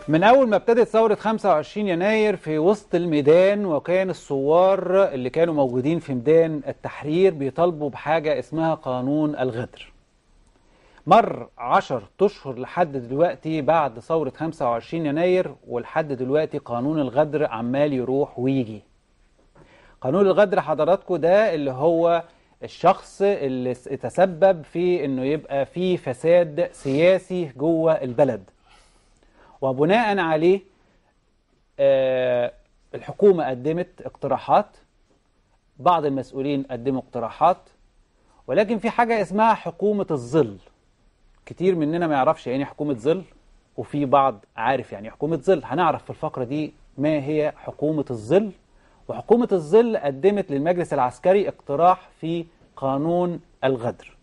من أول ما ابتدت ثورة 25 يناير في وسط الميدان وكان الثوار اللي كانوا موجودين في ميدان التحرير بيطالبوا بحاجة اسمها قانون الغدر مر 10 أشهر لحد دلوقتي بعد ثورة 25 يناير ولحد دلوقتي قانون الغدر عمال يروح ويجي قانون الغدر حضراتكم ده اللي هو الشخص اللي تسبب في انه يبقى في فساد سياسي جوه البلد وبناء عليه آه الحكومة قدمت اقتراحات بعض المسؤولين قدموا اقتراحات ولكن في حاجة اسمها حكومة الظل كتير مننا ما يعرفش يعني حكومة ظل وفي بعض عارف يعني حكومة ظل هنعرف في الفقرة دي ما هي حكومة الظل وحكومة الظل قدمت للمجلس العسكري اقتراح في قانون الغدر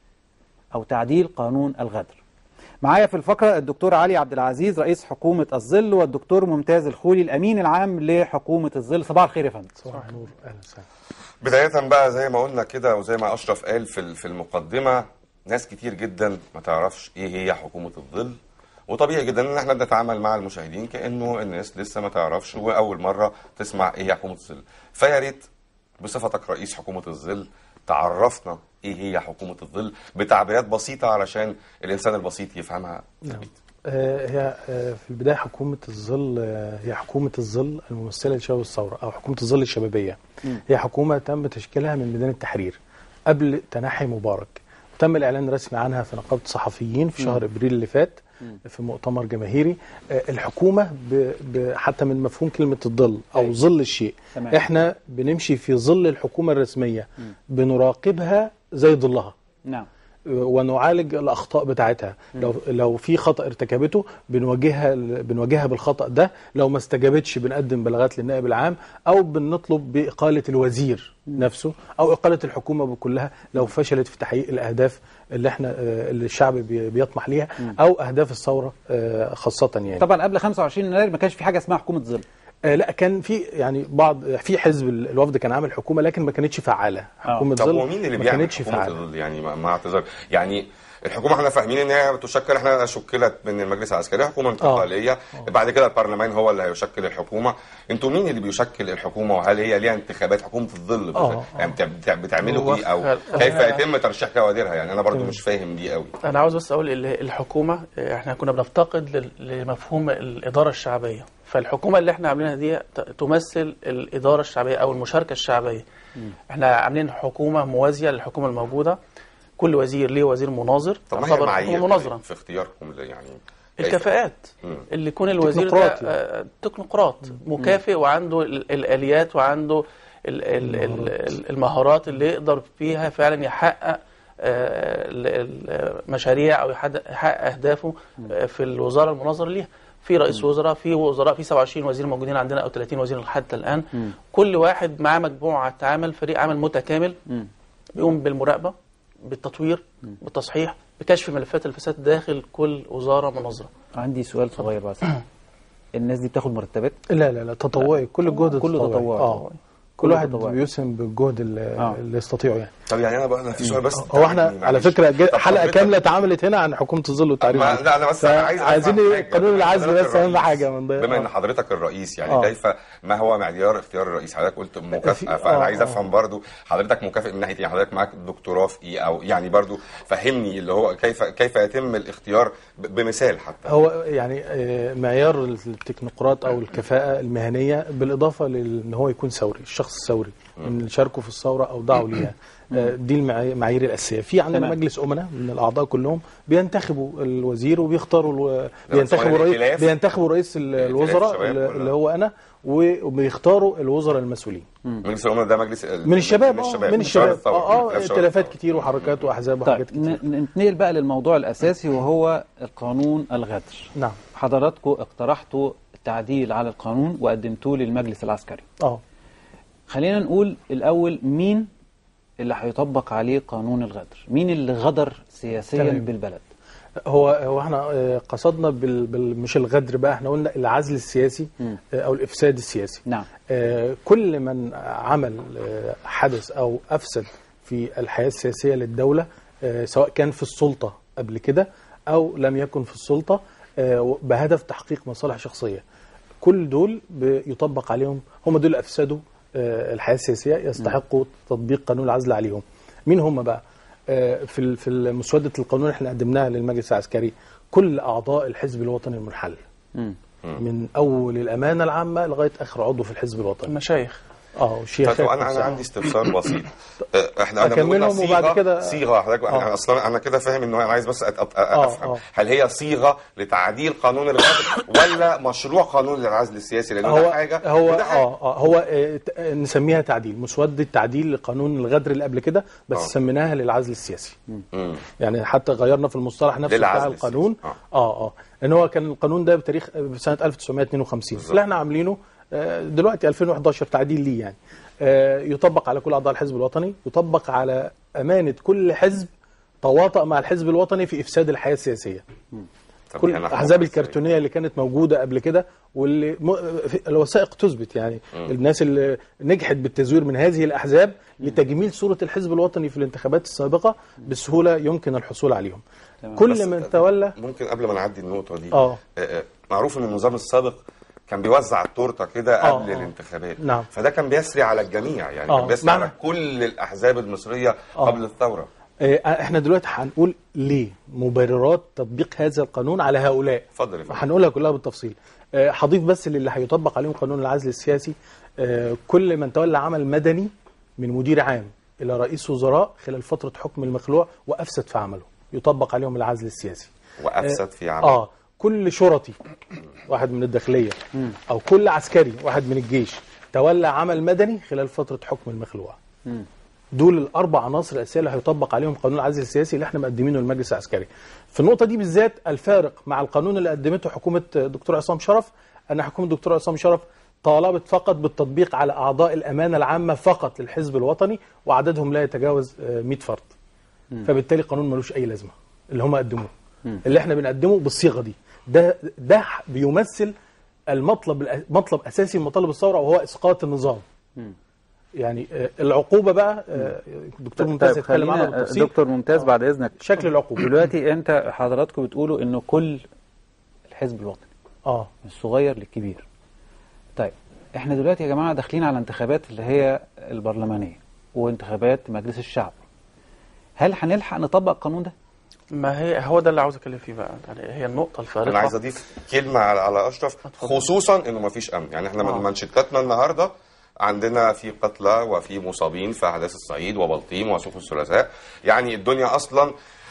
أو تعديل قانون الغدر معايا في الفقرة الدكتور علي عبد العزيز رئيس حكومة الظل والدكتور ممتاز الخولي الأمين العام لحكومة الظل صباح الخير يا فندم صباح النور اهلا وسهلا بداية بقى زي ما قلنا كده وزي ما أشرف قال في في المقدمة ناس كتير جدا ما تعرفش إيه هي حكومة الظل وطبيعي جدا ان احنا بنتعامل مع المشاهدين كانه الناس لسه ما تعرفش واول مره تسمع ايه هي حكومه الظل فيا ريت بصفتك رئيس حكومه الظل تعرفنا ايه هي حكومه الظل بتعبيرات بسيطه علشان الانسان البسيط يفهمها في نعم. البيت آه، هي آه، في البدايه حكومه الظل آه، هي حكومه الظل الممثله لشباب الثوره او حكومه الظل الشبابيه هي حكومه تم تشكيلها من ميدان التحرير قبل تنحي مبارك تم الاعلان الرسمي عنها في نقابه الصحفيين في شهر ابريل اللي فات في مؤتمر جماهيري آه، الحكومه ب... ب... حتى من مفهوم كلمه الظل او أيوة. ظل الشيء تمام. احنا بنمشي في ظل الحكومه الرسميه بنراقبها زي ظلها نعم ونعالج الاخطاء بتاعتها لو لو في خطا ارتكبته بنواجهها بنواجهها بالخطا ده لو ما استجابتش بنقدم بلاغات للنائب العام او بنطلب باقاله الوزير نفسه او اقاله الحكومه بكلها لو فشلت في تحقيق الاهداف اللي احنا آه، اللي الشعب بي- بيطمح ليها او اهداف الثوره آه، خاصه يعني طبعا قبل 25 يناير ما كانش في حاجة اسمها حكومة ظل آه، لا كان في يعني بعض في حزب ال- الوفد كان عامل حكومه لكن ما كانتش فعاله حكومه طب ظل ومين اللي ما بيعمل كانتش حكومه فعاله الظل يعني مع- مع اعتذار يعني الحكومه احنا فاهمين ان هي بتشكل احنا شكلت من المجلس العسكري حكومه انتقاليه بعد كده البرلمان هو اللي هيشكل الحكومه انتوا مين اللي بيشكل الحكومه وهل هي ليها انتخابات حكومه الظل آه، بالذات؟ يعني بتع- بتع- بتعملوا هو ايه او خ- كيف آه. يتم ترشيح كوادرها يعني انا برضو مش فاهم دي قوي انا عاوز بس اقول ال- الحكومه احنا كنا بنفتقد لل- لمفهوم الاداره الشعبيه فالحكومه اللي احنا عاملينها دي ت- تمثل الاداره الشعبيه او المشاركه الشعبيه احنا عاملين حكومه موازيه للحكومه الموجوده كل وزير ليه وزير مناظر طب ما هي تعتبر معايير حكومه مناظره في اختياركم ل- يعني كيف؟ الكفاءات مم. اللي يكون الوزير ده تكنوقراط يعني. آه، تكنوقراط مكافئ وعنده ال- الاليات وعنده ال- ال- ال- ال- المهارات اللي يقدر فيها فعلا يحقق آه، ال- المشاريع او يحد- يحقق اهدافه آه، في الوزاره المناظره ليها في رئيس وزراء في وزراء في 27 وزير موجودين عندنا او 30 وزير حتى الان كل واحد معاه مجموعه عمل فريق عمل متكامل بيقوم بالمراقبه بالتطوير بالتصحيح بكشف ملفات الفساد داخل كل وزاره مناظره عندي سؤال صغير بس الناس دي بتاخد مرتبات لا لا لا تطوعي كل الجهد كله تطوعي. تطوعي. اه كل كله واحد تطوعي. بيسهم بالجهد اللي, آه. اللي يستطيعه يعني طب يعني انا بقى انا في سؤال بس هو احنا تعبني، على معلش. فكره جا- طب حلقه حضرتك- كامله اتعملت هنا عن حكومه الظل والتعريف ما عنها. لا انا بس انا عايز أفهم عايزين حاجة. قانون بما إن العزل حضرتك بس اهم الرئيس- حاجه من ضيق بما ان آه. حضرتك الرئيس يعني آه. كيف ما هو معيار اختيار الرئيس حضرتك قلت مكافاه في- فانا آه، عايز آه. افهم برضو حضرتك مكافئ من ناحيه ايه حضرتك معاك دكتوراه في ايه او يعني برضو فهمني اللي هو كيف كيف يتم الاختيار ب- بمثال حتى هو يعني آه، معيار التكنوقراط او الكفاءه المهنيه بالاضافه لان هو يكون ثوري الشخص ثوري من اللي شاركوا في الثوره او دعوا ليها آه، دي المعاي- المعايير الاساسيه في عندنا تمام. مجلس امناء من الاعضاء كلهم بينتخبوا الوزير وبيختاروا الو... ده بينتخبوا سؤال رئيس الائتلاف. بينتخبوا رئيس ال- الائتلاف الوزراء الشباب اللي ولا؟ اللي هو انا وبيختاروا الوزراء المسؤولين مجلس الامناء ده مجلس ال- من الشباب من آه، الشباب من الشباب الثورة، اه اه ائتلاف شباب ائتلافات الثورة. كتير وحركات واحزاب وحاجات طيب كتير ن- ننتقل بقى للموضوع الأساسي وهو القانون الغدر نعم حضراتكم اقترحتوا التعديل على القانون وقدمتوه للمجلس العسكري اه خلينا نقول الأول مين اللي هيطبق عليه قانون الغدر مين اللي غدر سياسيا تمام. بالبلد هو هو احنا آه، قصدنا بال بال مش الغدر بقى احنا قلنا العزل السياسي مم. آه، او الافساد السياسي نعم آه، كل من عمل آه، حدث او افسد في الحياه السياسيه للدوله آه، سواء كان في السلطه قبل كده او لم يكن في السلطه آه، بهدف تحقيق مصالح شخصيه كل دول بيطبق عليهم هم دول افسدوا آه، الحياه السياسيه يستحقوا تطبيق قانون العزل عليهم مين هم بقى آه، في ال- في مسوده القانون اللي احنا قدمناها للمجلس العسكري كل اعضاء الحزب الوطني المنحل مم. من اول الامانه العامه لغايه اخر عضو في الحزب الوطني المشايخ اه والشيخ طيب انا انا عندي استفسار بسيط آه، احنا انا أكملهم بنقول وبعد صيغة- كده- صيغه حضرتك آه. انا اصلا انا كده فاهم انه انا عايز بس أت- أت- آه، افهم آه. هل هي صيغه لتعديل قانون الغدر ولا مشروع قانون العزل السياسي لان هو ده حاجه هو وده حاجة. اه اه هو آه، ت- آه، نسميها تعديل مسوده تعديل لقانون الغدر اللي قبل كده بس آه. سميناها للعزل السياسي مم. يعني حتى غيرنا في المصطلح نفسه بتاع للعزل القانون السياسي. اه اه ان هو كان القانون ده بتاريخ بسنه 1952 اللي احنا عاملينه آه، دلوقتي 2011 تعديل ليه يعني آه، يطبق على كل اعضاء الحزب الوطني يطبق على امانه كل حزب تواطأ مع الحزب الوطني في افساد الحياه السياسيه طب كل يعني الاحزاب إزاي؟ الكرتونيه اللي كانت موجوده قبل كده واللي م... في- الوثائق تثبت يعني الناس اللي نجحت بالتزوير من هذه الاحزاب لتجميل صوره الحزب الوطني في الانتخابات السابقه بسهوله يمكن الحصول عليهم بس- كل من تولى ممكن قبل ما نعدي النقطه دي آه. آه، معروف ان النظام السابق كان بيوزع التورته كده آه، قبل آه. الانتخابات نعم. فده كان بيسري على الجميع يعني آه، كان بيسري معنى- على كل الاحزاب المصريه آه. قبل الثوره آه، احنا دلوقتي هنقول ليه مبررات تطبيق هذا القانون على هؤلاء اتفضل يا فندم. هنقولها كلها بالتفصيل آه، هضيف بس للي هيطبق عليهم قانون العزل السياسي آه، كل من تولى عمل مدني من مدير عام الى رئيس وزراء خلال فتره حكم المخلوع وافسد في عمله يطبق عليهم العزل السياسي وافسد في عمل اه كل شرطي واحد من الداخليه او كل عسكري واحد من الجيش تولى عمل مدني خلال فتره حكم المخلوع دول الاربع عناصر الاساسيه اللي هيطبق عليهم قانون العزل السياسي اللي احنا مقدمينه للمجلس العسكري. في النقطه دي بالذات الفارق مع القانون اللي قدمته حكومه دكتور عصام شرف ان حكومه دكتور عصام شرف طالبت فقط بالتطبيق على اعضاء الامانه العامه فقط للحزب الوطني وعددهم لا يتجاوز آه، 100 فرد. فبالتالي القانون ملوش اي لازمه اللي هم قدموه. اللي احنا بنقدمه بالصيغه دي ده ده بيمثل المطلب الأ- مطلب اساسي من مطالب الثوره وهو اسقاط النظام. يعني آه، العقوبه بقى آه، الدكتور ممتاز طيب هيتكلم عنها خلينا بالتفصيل دكتور ممتاز بعد اذنك شكل العقوبه دلوقتي انت حضراتكم بتقولوا انه كل الحزب الوطني اه من الصغير للكبير طيب احنا دلوقتي يا جماعه داخلين على انتخابات اللي هي البرلمانيه وانتخابات مجلس الشعب هل هنلحق نطبق القانون ده ما هي هو ده اللي عاوز اتكلم فيه بقى يعني هي النقطه الفارقه انا عايز اضيف كلمه على, على اشرف اتفضل. خصوصا انه ما فيش امن يعني احنا من آه. منشطاتنا النهارده عندنا في قتلى وفي مصابين في احداث الصعيد وبلطيم وسوق الثلاثاء يعني الدنيا اصلا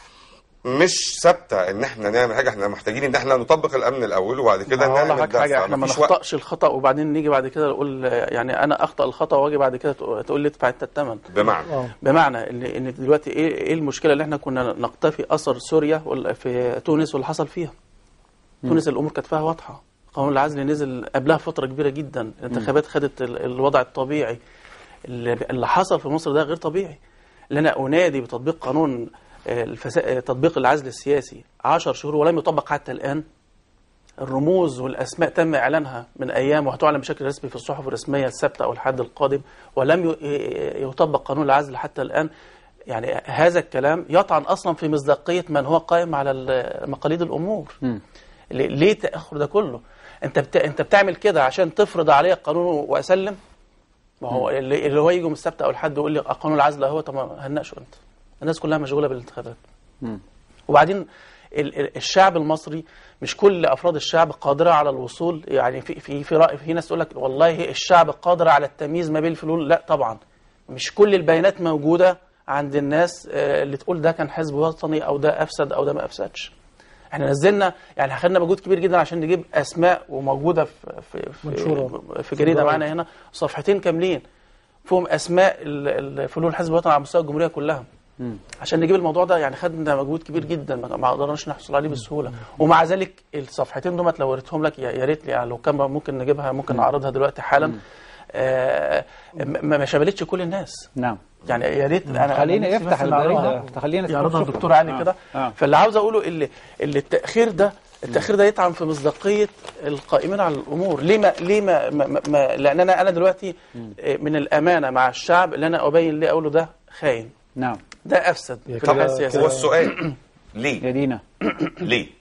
مش ثابته ان احنا نعمل حاجه احنا محتاجين ان احنا نطبق الامن الاول وبعد كده ما هو نعمل لك ده حاجه احنا ما فمفيش وقت. نخطاش الخطا وبعدين نيجي بعد كده نقول يعني انا اخطا الخطا واجي بعد كده تقول تقول لي ادفع انت الثمن بمعنى اه بمعنى ان ان دلوقتي ايه ايه المشكله اللي احنا كنا نقتفي اثر سوريا ولا في تونس واللي حصل فيها تونس الامور كانت فيها واضحه قانون العزل نزل قبلها فتره كبيره جدا الانتخابات خدت ال- الوضع الطبيعي اللي اللي حصل في مصر ده غير طبيعي اللي انا انادي بتطبيق قانون آه، الفسا... آه، تطبيق العزل السياسي 10 شهور ولم يطبق حتى الان الرموز والاسماء تم اعلانها من ايام وهتعلن بشكل رسمي في الصحف الرسميه السبت او الحد القادم ولم ي- يطبق قانون العزل حتى الان يعني هذا الكلام يطعن اصلا في مصداقيه من هو قائم على ال- مقاليد الامور مم. ليه ليه التاخر ده كله انت بت... انت بتعمل كده عشان تفرض عليا القانون واسلم ما هو اللي اللي هو يجي من السبت او الحد يقول لي قانون العزل اهو طب ما هنناقشه انت الناس كلها مشغوله بالانتخابات مم. وبعدين ال- ال- الشعب المصري مش كل افراد الشعب قادره على الوصول يعني في في في راي في ناس تقول لك والله الشعب قادر على التمييز ما بين الفلول لا طبعا مش كل البيانات موجوده عند الناس آه، اللي تقول ده كان حزب وطني او ده افسد او ده ما افسدش احنا نزلنا يعني خدنا مجهود كبير جدا عشان نجيب اسماء وموجوده في في منشورة. في, في جريده معانا هنا صفحتين كاملين فيهم اسماء ال- الفلول الحزب الوطني على مستوى الجمهوريه كلها عشان نجيب الموضوع ده يعني خدنا مجهود كبير جدا ما ما قدرناش نحصل عليه بسهوله ومع ذلك الصفحتين دول لو وريتهم لك يا يا ريت لي يعني لو كان ممكن نجيبها ممكن نعرضها دلوقتي حالا آه ما ما شملتش كل الناس نعم يعني يا ريت انا خلينا أنا نفسي يفتح بس نعرضها. البريد خلينا يعرضها نشوفها. الدكتور علي آه. كده آه. فاللي عاوز اقوله اللي اللي التاخير ده التاخير ده يطعن في مصداقيه القائمين على الامور ليه ما ليه ما, ما, ما- ما لان انا انا دلوقتي من الامانه مع الشعب اللي انا ابين ليه اقوله ده خاين نعم ده افسد يا في كده الحياه هو السياسيه السؤال يا ليه دينا ليه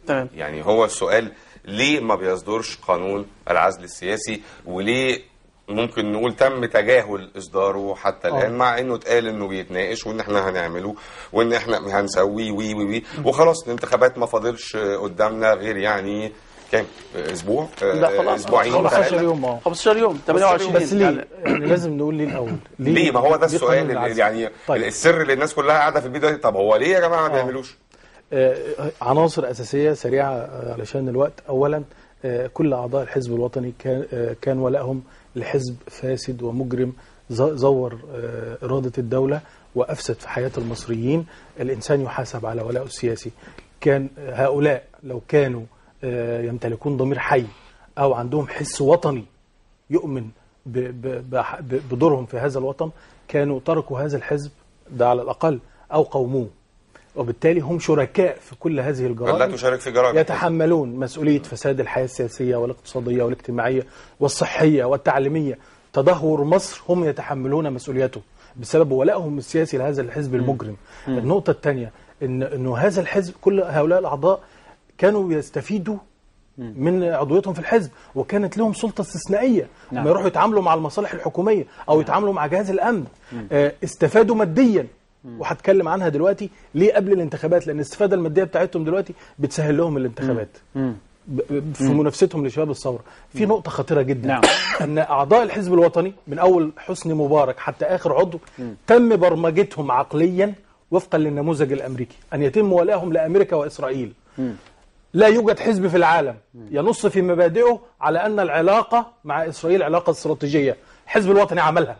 تمام يعني هو السؤال ليه ما بيصدرش قانون العزل السياسي وليه ممكن نقول تم تجاهل اصداره حتى آه. الان مع انه اتقال انه بيتناقش وان احنا هنعمله وان احنا هنسويه وي وي وي وخلاص الانتخابات ما فاضلش قدامنا غير يعني كام اسبوع لا خلاص. اسبوعين 15 ثلاثة. يوم اه 15 يوم 28 بس ليه يعني يعني لازم نقول ليه الاول ليه ما هو ده ليه السؤال قانون اللي العزل؟ يعني طيب. السر اللي الناس كلها قاعده في البيت دلوقتي طب هو ليه يا جماعه ما آه. بيعملوش آه، عناصر أساسية سريعة آه، علشان الوقت أولا آه، كل أعضاء الحزب الوطني كان آه، كان ولائهم لحزب فاسد ومجرم ز- زور آه، إرادة الدولة وأفسد في حياة المصريين الإنسان يحاسب على ولائه السياسي كان هؤلاء لو كانوا آه، يمتلكون ضمير حي أو عندهم حس وطني يؤمن ب- ب- بح- ب- بدورهم في هذا الوطن كانوا تركوا هذا الحزب ده على الأقل أو قوموه وبالتالي هم شركاء في كل هذه لا الجرائم تشارك في جرائم يتحملون مسؤولية فساد الحياة السياسية والاقتصادية والاجتماعية والصحية والتعليمية تدهور مصر هم يتحملون مسؤوليته بسبب ولائهم السياسي لهذا الحزب المجرم النقطة الثانية إن إنه هذا الحزب كل هؤلاء الأعضاء كانوا يستفيدوا من عضويتهم في الحزب وكانت لهم سلطة استثنائية نعم. لما يروحوا يتعاملوا مع المصالح الحكومية أو يتعاملوا مع جهاز الأمن آه، استفادوا ماديا وهتكلم عنها دلوقتي ليه قبل الانتخابات لأن الاستفادة المادية بتاعتهم دلوقتي بتسهل لهم الانتخابات مم. ب- ب- في منافستهم لشباب الثوره في نقطه خطيره جدا نعم. ان اعضاء الحزب الوطني من اول حسني مبارك حتى اخر عضو تم برمجتهم عقليا وفقا للنموذج الامريكي ان يتم ولائهم لامريكا واسرائيل لا يوجد حزب في العالم ينص في مبادئه على ان العلاقه مع اسرائيل علاقه استراتيجيه الحزب الوطني عملها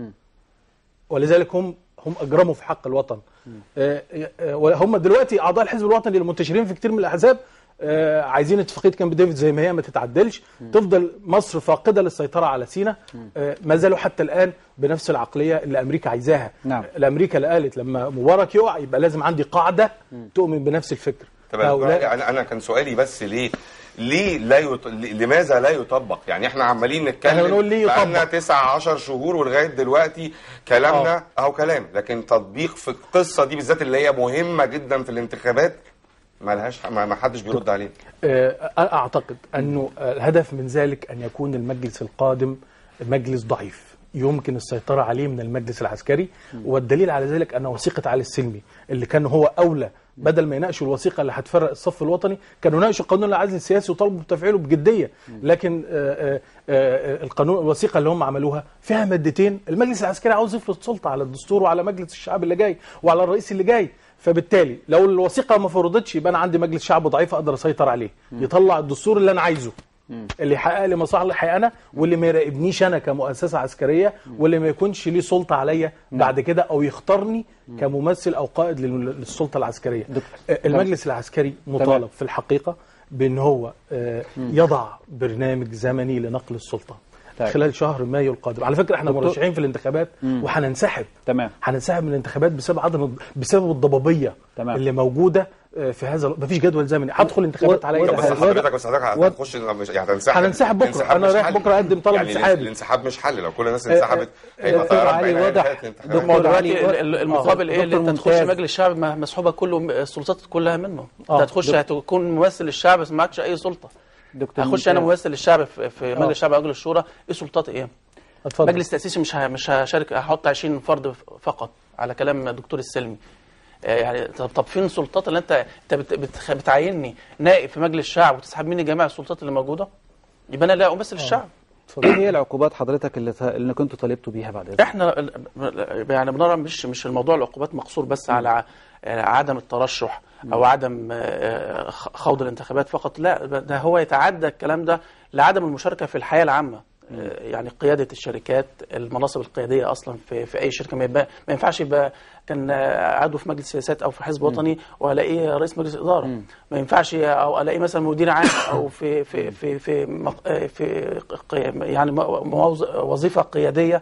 ولذلك هم هم اجرموا في حق الوطن آه، آه، وهم دلوقتي اعضاء الحزب الوطني المنتشرين في كتير من الاحزاب آه، عايزين اتفاقيه كامب ديفيد زي ما هي ما تتعدلش تفضل مصر فاقده للسيطره على سيناء آه، ما زالوا حتى الان بنفس العقليه اللي امريكا عايزاها نعم. الامريكا اللي قالت لما مبارك يقع يبقى لازم عندي قاعده تؤمن بنفس الفكر طب هؤلاء- يعني انا كان سؤالي بس ليه ليه لا يط... لماذا لا يطبق يعني احنا عمالين نتكلم إحنا بنقول ليه بقالنا يطبق. 9 10 شهور ولغايه دلوقتي كلامنا آه. اهو كلام لكن تطبيق في القصه دي بالذات اللي هي مهمه جدا في الانتخابات ما لهاش ما ما حدش بيرد عليه آه، أنا أعتقد أنه الهدف من ذلك أن يكون المجلس القادم مجلس ضعيف يمكن السيطرة عليه من المجلس العسكري والدليل على ذلك أن وثيقة علي السلمي اللي كان هو أولى بدل ما يناقشوا الوثيقة اللي هتفرق الصف الوطني كانوا ناقشوا قانون العزل السياسي وطالبوا بتفعيله بجدية لكن آه، آه، آه، القانون الوثيقة اللي هم عملوها فيها مادتين المجلس العسكري عاوز يفرض سلطة على الدستور وعلى مجلس الشعب اللي جاي وعلى الرئيس اللي جاي فبالتالي لو الوثيقه ما فرضتش يبقى انا عندي مجلس شعب ضعيف اقدر اسيطر عليه يطلع الدستور اللي انا عايزه اللي يحقق لي مصالحي انا واللي ما يراقبنيش انا كمؤسسه عسكريه واللي ما يكونش ليه سلطه عليا بعد كده او يختارني كممثل او قائد لل- للسلطه العسكريه آه، المجلس العسكري مطالب في الحقيقه بان هو آه، يضع برنامج زمني لنقل السلطه طيب. خلال شهر مايو القادم على فكره احنا دكتور- مرشحين في الانتخابات وهننسحب تمام هننسحب من الانتخابات بسبب عدم بسبب الضبابيه تمام. اللي موجوده آه، في هذا ال- مفيش جدول زمني هدخل انتخابات و- على و- اي طب بس حاجه حضرتك بس حضرتك هتخش مش- يعني هتنسحب هننسحب بكرة. الانسحاب أنا مش رايح حل. بكرة أقدم طلب يعني انسحابي. الانسحاب مش حل لو كل الناس انسحبت آه، هيبقى دكتور طيران علي بين واضح. هيئات الانتخابات. دكتور ما هو دلوقتي علي و- ال- ال- المقابل ايه اللي دكتور انت تخش ممتاز. مجلس الشعب م- مسحوبه كله م- السلطات كلها منه آه، انت هتخش هتكون ممثل للشعب بس معكش اي سلطه دكتور هخش انا ممتاز. ممثل للشعب في, في مجلس الشعب او مجلس الشورى ايه سلطاتي ايه اتفضل مجلس تاسيسي مش ه- مش هشارك هحط 20 فرد ف- فقط على كلام دكتور السلمي آه، يعني طب طب فين السلطات اللي انت انت بت- بتخ- بتعيني نائب في مجلس الشعب وتسحب مني جميع السلطات اللي موجوده يبقى انا لا امثل الشعب ايه هي العقوبات حضرتك اللي, ت- اللي كنتوا طالبتوا بيها بعد اذنك؟ احنا ال- يعني بنرى مش مش الموضوع العقوبات مقصور بس على ع- عدم الترشح او عدم آه، خ- خوض الانتخابات فقط لا ده هو يتعدى الكلام ده لعدم المشاركه في الحياه العامه آه، يعني قياده الشركات المناصب القياديه اصلا في في اي شركه ما, يبقى ما ينفعش يبقى كان آه، عضو في مجلس سياسات او في حزب وطني والاقيه رئيس مجلس اداره ما ينفعش او الاقيه مثلا مدير عام او في في في في مق- آه، في قي- يعني موظ- وظيفه قياديه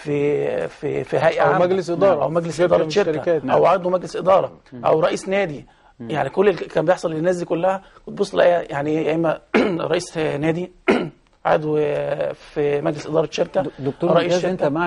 في في في هيئه أو عامة. مجلس إدارة. او مجلس شركة اداره من شركه الشركات. او عضو مجلس اداره او رئيس نادي يعني كل اللي كان بيحصل للناس دي كلها بتبص تلاقيها يعني يا اما رئيس نادي عضو في مجلس اداره شركه دكتور رئيس ممتاز شركة. انت مع